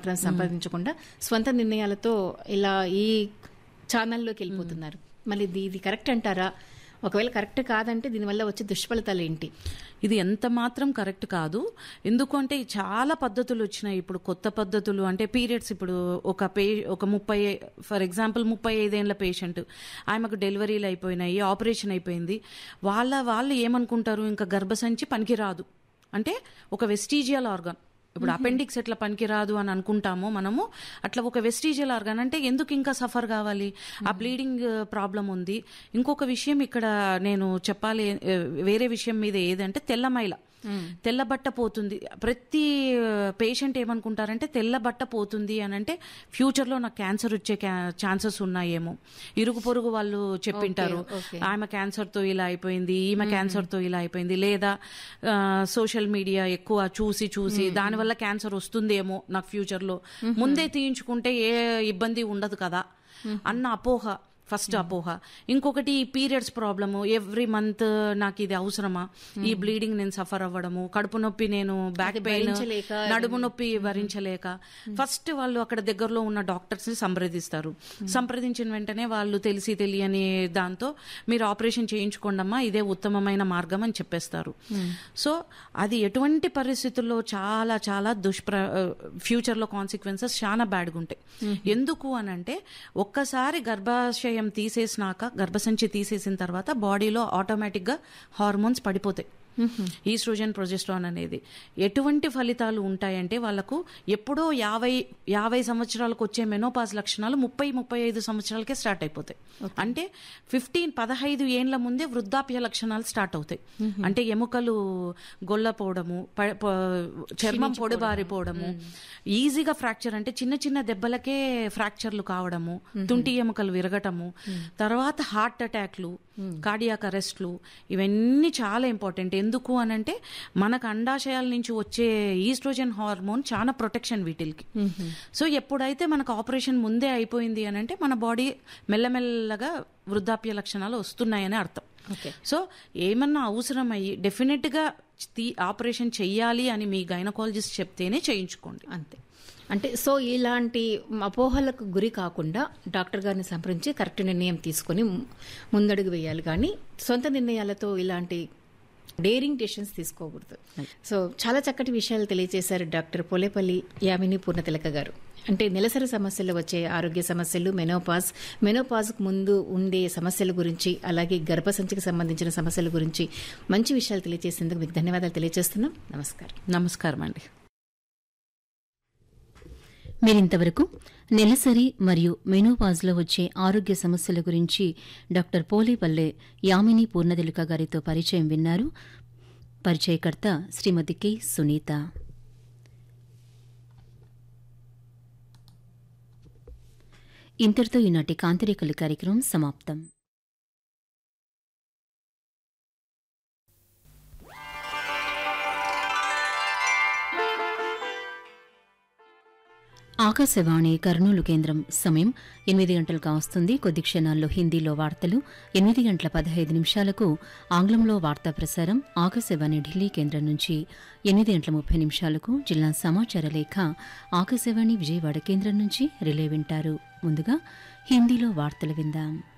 డాక్టర్ని సంప్రదించకుండా స్వంత నిర్ణయాలతో ఇలా ఈ ఛానల్లోకి వెళ్ళిపోతున్నారు మళ్ళీ ఇది ఇది కరెక్ట్ అంటారా ఒకవేళ కరెక్ట్ కాదంటే దీనివల్ల వచ్చే దుష్ఫలితాలు ఏంటి ఇది ఎంత మాత్రం కరెక్ట్ కాదు ఎందుకంటే చాలా పద్ధతులు వచ్చినాయి ఇప్పుడు కొత్త పద్ధతులు అంటే పీరియడ్స్ ఇప్పుడు ఒక పే ఒక ముప్పై ఫర్ ఎగ్జాంపుల్ ముప్పై ఐదేళ్ల పేషెంట్ ఆమెకు డెలివరీలు అయిపోయినాయి ఆపరేషన్ అయిపోయింది వాళ్ళ వాళ్ళు ఏమనుకుంటారు ఇంకా గర్భసంచి పనికిరాదు అంటే ఒక వెస్టీజియల్ ఆర్గాన్ ఇప్పుడు అపెండిక్స్ ఎట్లా పనికిరాదు అని అనుకుంటామో మనము అట్లా ఒక వెస్టీజియల్ ఆర్గాన్ అంటే ఎందుకు ఇంకా సఫర్ కావాలి ఆ బ్లీడింగ్ ప్రాబ్లం ఉంది ఇంకొక విషయం ఇక్కడ నేను చెప్పాలి ఏ, వేరే విషయం మీద ఏదంటే తెల్లమైల తెల్ల బట్ట పోతుంది ప్రతి పేషెంట్ ఏమనుకుంటారంటే తెల్ల బట్ట పోతుంది అని అంటే ఫ్యూచర్ లో నాకు క్యాన్సర్ వచ్చే ఛాన్సెస్ ఉన్నాయేమో ఇరుగు పొరుగు వాళ్ళు చెప్పింటారు okay. ఆమె క్యాన్సర్ తో ఇలా అయిపోయింది ఈమె క్యాన్సర్ తో ఇలా అయిపోయింది లేదా సోషల్ మీడియా ఎక్కువ చూసి చూసి దానివల్ల క్యాన్సర్ వస్తుందేమో నాకు ఫ్యూచర్ లో ముందే తీయించుకుంటే ఏ ఇబ్బంది ఉండదు కదా అన్న అపోహ ఫస్ట్ అపోహ ఇంకొకటి పీరియడ్స్ ప్రాబ్లము ఎవ్రీ మంత్ నాకు ఇది అవసరమా ఈ బ్లీడింగ్ నేను సఫర్ అవ్వడము కడుపు నొప్పి నేను బ్యాక్ పెయిన్ భరించలేక నడుము నొప్పి భరించలేక ఫస్ట్ వాళ్ళు అక్కడ దగ్గరలో ఉన్న డాక్టర్స్ ని సంప్రదిస్తారు సంప్రదించిన వెంటనే వాళ్ళు తెలిసి తెలియని దాంతో మీరు ఆపరేషన్ చేయించుకోండమ్మా ఇదే ఉత్తమమైన మార్గం అని చెప్పేస్తారు సో అది ఎటువంటి పరిస్థితుల్లో చాలా చాలా దుష్ప్ర ఫ్యూచర్ లో కాన్సిక్వెన్సెస్ చాలా బ్యాడ్గా ఉంటాయి ఎందుకు అని అంటే ఒక్కసారి గర్భాశయం తీసేసినాక గర్భసంచి తీసేసిన తర్వాత బాడీలో ఆటోమేటిక్ గా హార్మోన్స్ పడిపోతాయి ఈస్ట్రోజన్ ప్రొజెస్ట్రాన్ అనేది ఎటువంటి ఫలితాలు ఉంటాయంటే వాళ్ళకు ఎప్పుడో యాభై యాభై సంవత్సరాలకు వచ్చే మెనోపాజ్ లక్షణాలు ముప్పై ముప్పై ఐదు సంవత్సరాలకే స్టార్ట్ అయిపోతాయి అంటే ఫిఫ్టీన్ పదహైదు ఏండ్ల ముందే వృద్ధాప్య లక్షణాలు స్టార్ట్ అవుతాయి అంటే ఎముకలు గొల్లపోవడము ప- ప- చర్మం పొడిబారిపోవడము ఈజీగా ఫ్రాక్చర్ అంటే చిన్న చిన్న దెబ్బలకే ఫ్రాక్చర్లు కావడము తుంటి ఎముకలు విరగటము తర్వాత హార్ట్ అటాక్లు కార్డియాక్ అరెస్ట్లు ఇవన్నీ చాలా ఇంపార్టెంట్ ఎందుకు అనంటే మనకు అండాశయాల నుంచి వచ్చే ఈస్ట్రోజన్ హార్మోన్ చాలా ప్రొటెక్షన్ వీటికి సో ఎప్పుడైతే మనకు ఆపరేషన్ ముందే అయిపోయింది అని అంటే మన బాడీ మెల్లమెల్లగా వృద్ధాప్య లక్షణాలు వస్తున్నాయని అర్థం ఓకే సో ఏమన్నా అవసరమయ్యి డెఫినెట్ గా తీ- ఆపరేషన్ చెయ్యాలి అని మీ గైనకాలజిస్ట్ చెప్తేనే చేయించుకోండి అంతే అంటే సో ఇలాంటి అపోహలకు గురి కాకుండా డాక్టర్ గారిని సంప్రదించి కరెక్ట్ నిర్ణయం తీసుకొని ము- ముందడుగు వేయాలి కానీ సొంత నిర్ణయాలతో ఇలాంటి డేరింగ్ డెసిషన్స్ తీసుకోకూడదు సో చాలా చక్కటి విషయాలు తెలియజేశారు డాక్టర్ పోలేపల్లి యామిని పూర్ణతిలక గారు అంటే నెలసరి సమస్యలు వచ్చే ఆరోగ్య సమస్యలు మెనోపాజ్ మెనోపాజ్కు ముందు ఉండే సమస్యల గురించి అలాగే గర్భసంచికి సంబంధించిన సమస్యల గురించి మంచి విషయాలు తెలియజేసేందుకు మీకు ధన్యవాదాలు తెలియజేస్తున్నాం నమస్కారం నమస్కారం అండి మీరింతవరకు నెలసరి మరియు మెనోపాజ్లో వచ్చే ఆరోగ్య సమస్యల గురించి డాక్టర్ పోలేపల్లె యామిని పూర్ణదిలిక గారితో పరిచయం విన్నారు పరిచయకర్త శ్రీమతి కె సునీత ఇంతటితో ఈనాటి కాంతిరేకలు కార్యక్రమం సమాప్తం ఆకాశవాణి కర్నూలు కేంద్రం సమయం ఎనిమిది గంటలు కావస్తుంది కొద్ది క్షణాల్లో హిందీలో వార్తలు ఎనిమిది గంటల పదహైదు నిమిషాలకు ఆంగ్లంలో వార్తా ప్రసారం ఆకాశవాణి ఢిల్లీ కేంద్రం నుంచి ఎనిమిది గంటల ముప్పై నిమిషాలకు జిల్లా సమాచార లేఖ ఆకాశవాణి విజయవాడ కేంద్రం నుంచి రిలే వింటారు ముందుగా హిందీలో వార్తలు విందాం